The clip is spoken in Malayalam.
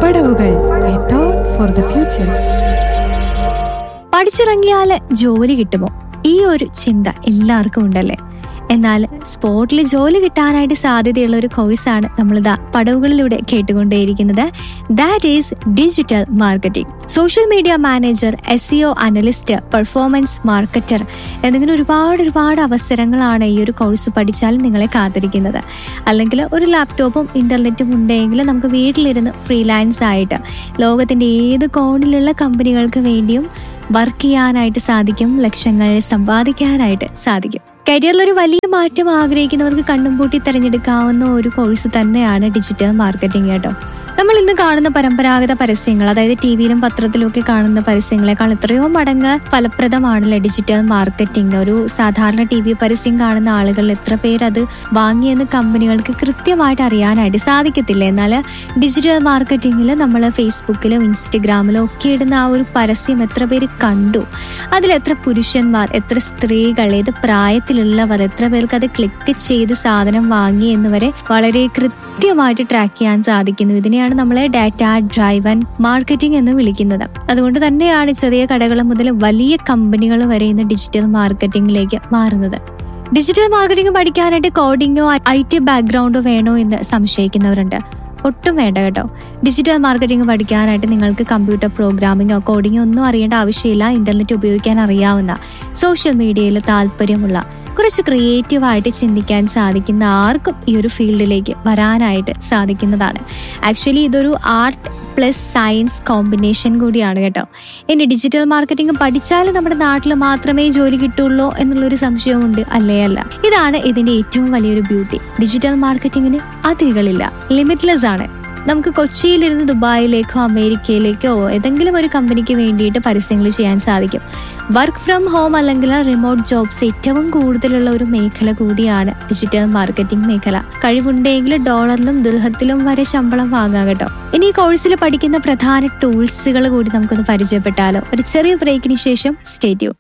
പടവുകൾ a thought for the future പഠിച്ചിറങ്ങിയാല് ജോലി കിട്ടുമോ ഈ ഒരു ചിന്ത എല്ലാവർക്കും ഉണ്ടല്ലേ എന്നാൽ സ്പോർട്ടിൽ ജോലി കിട്ടാനായിട്ട് സാധ്യതയുള്ള ഒരു കോഴ്സാണ് നമ്മളിതാ പടവുകളിലൂടെ കേട്ടുകൊണ്ടേയിരിക്കുന്നത് that is digital marketing social media manager S CO analyst performance marketer എന്നിങ്ങനെ ഒരുപാട് ഒരുപാട് അവസരങ്ങളാണ് ഈ ഒരു കോഴ്സ് പഠിച്ചാൽ നിങ്ങളെ കാത്തിരിക്കുന്നത് അല്ലെങ്കിൽ ഒരു ലാപ്ടോപ്പും ഇന്റർനെറ്റും ഉണ്ടെങ്കിൽ നമുക്ക് വീട്ടിലിരുന്ന് ഫ്രീലാൻസ് ആയിട്ട് ലോകത്തിന്റെ ഏത് കോണിലുള്ള കമ്പനികൾക്ക് വേണ്ടിയും വർക്ക് ചെയ്യാനായിട്ട് സാധിക്കും ലക്ഷ്യങ്ങൾ സമ്പാദിക്കാനായിട്ട് സാധിക്കും കരിയറിൽ ഒരു വലിയ മാറ്റം ആഗ്രഹിക്കുന്നവർക്ക് കണ്ണും പൂട്ടി തിരഞ്ഞെടുക്കാവുന്ന ഒരു കോഴ്സ് തന്നെയാണ് ഡിജിറ്റൽ മാർക്കറ്റിംഗ് കേട്ടോ നമ്മൾ ഇന്ന് കാണുന്ന പരമ്പരാഗത പരസ്യങ്ങൾ അതായത് ടി വിയിലും പത്രത്തിലും ഒക്കെ കാണുന്ന പരസ്യങ്ങളെക്കാൾ എത്രയോ മടങ്ങ് ഫലപ്രദമാണല്ലേ ഡിജിറ്റൽ മാർക്കറ്റിംഗ് ഒരു സാധാരണ ടി വി പരസ്യം കാണുന്ന ആളുകൾ എത്ര പേര് അത് വാങ്ങിയെന്ന് കമ്പനികൾക്ക് കൃത്യമായിട്ട് അറിയാനായിട്ട് സാധിക്കത്തില്ല എന്നാൽ ഡിജിറ്റൽ മാർക്കറ്റിംഗിൽ നമ്മൾ ഫേസ്ബുക്കിലും ഇൻസ്റ്റഗ്രാമിലും ഒക്കെ ഇടുന്ന ആ ഒരു പരസ്യം എത്ര പേര് കണ്ടു അതിൽ എത്ര പുരുഷന്മാർ എത്ര സ്ത്രീകൾ ഏത് പ്രായത്തിലുള്ളവർ എത്ര പേർക്ക് അത് ക്ലിക്ക് ചെയ്ത് സാധനം വാങ്ങി എന്നിവരെ വളരെ കൃത്യമായിട്ട് ട്രാക്ക് ചെയ്യാൻ സാധിക്കുന്നു ഇതിനെയാണ് നമ്മളെ ഡാറ്റ ഡ്രൈവൻ മാർക്കറ്റിംഗ് എന്ന് വിളിക്കുന്നത് അതുകൊണ്ട് തന്നെയാണ് ചെറിയ കടകൾ മുതൽ വലിയ കമ്പനികൾ വരെ ഇന്ന് ഡിജിറ്റൽ മാർക്കറ്റിംഗിലേക്ക് മാറുന്നത് ഡിജിറ്റൽ മാർക്കറ്റിംഗ് പഠിക്കാനായിട്ട് കോഡിങ്ങോ ഐ ടി ബാക്ക്ഗ്രൗണ്ടോ വേണോ എന്ന് സംശയിക്കുന്നവരുണ്ട് ഒട്ടും വേണ്ട കേട്ടോ ഡിജിറ്റൽ മാർക്കറ്റിംഗ് പഠിക്കാനായിട്ട് നിങ്ങൾക്ക് കമ്പ്യൂട്ടർ പ്രോഗ്രാമിങ്ങോ കോഡിങ്ങോ ഒന്നും അറിയേണ്ട ആവശ്യമില്ല ഇന്റർനെറ്റ് ഉപയോഗിക്കാൻ അറിയാവുന്ന സോഷ്യൽ മീഡിയയിൽ താല്പര്യമുള്ള കുറച്ച് ക്രിയേറ്റീവ് ആയിട്ട് ചിന്തിക്കാൻ സാധിക്കുന്ന ആർക്കും ഈ ഒരു ഫീൽഡിലേക്ക് വരാനായിട്ട് സാധിക്കുന്നതാണ് ആക്ച്വലി ഇതൊരു ആർട്ട് പ്ലസ് സയൻസ് കോമ്പിനേഷൻ കൂടിയാണ് കേട്ടോ ഇനി ഡിജിറ്റൽ മാർക്കറ്റിംഗ് പഠിച്ചാൽ നമ്മുടെ നാട്ടിൽ മാത്രമേ ജോലി കിട്ടുള്ളൂ എന്നുള്ളൊരു സംശയമുണ്ട് അല്ലേ അല്ല ഇതാണ് ഇതിന്റെ ഏറ്റവും വലിയൊരു ബ്യൂട്ടി ഡിജിറ്റൽ മാർക്കറ്റിംഗിന് അതിരുകളില്ല ലിമിറ്റ്ലെസ് ആണ് നമുക്ക് കൊച്ചിയിലിരുന്ന് ദുബായിലേക്കോ അമേരിക്കയിലേക്കോ ഏതെങ്കിലും ഒരു കമ്പനിക്ക് വേണ്ടിയിട്ട് പരസ്യങ്ങൾ ചെയ്യാൻ സാധിക്കും വർക്ക് ഫ്രം ഹോം അല്ലെങ്കിൽ റിമോട്ട് ജോബ്സ് ഏറ്റവും കൂടുതലുള്ള ഒരു മേഖല കൂടിയാണ് ഡിജിറ്റൽ മാർക്കറ്റിംഗ് മേഖല കഴിവുണ്ടെങ്കിൽ ഡോളറിലും ദുൽഹത്തിലും വരെ ശമ്പളം വാങ്ങാം കേട്ടോ ഇനി ഈ കോഴ്സിൽ പഠിക്കുന്ന പ്രധാന ടൂൾസുകൾ കൂടി നമുക്കൊന്ന് പരിചയപ്പെട്ടാലോ ഒരു ചെറിയ ബ്രേക്കിന് ശേഷം സ്റ്റേറ്റ്യൂ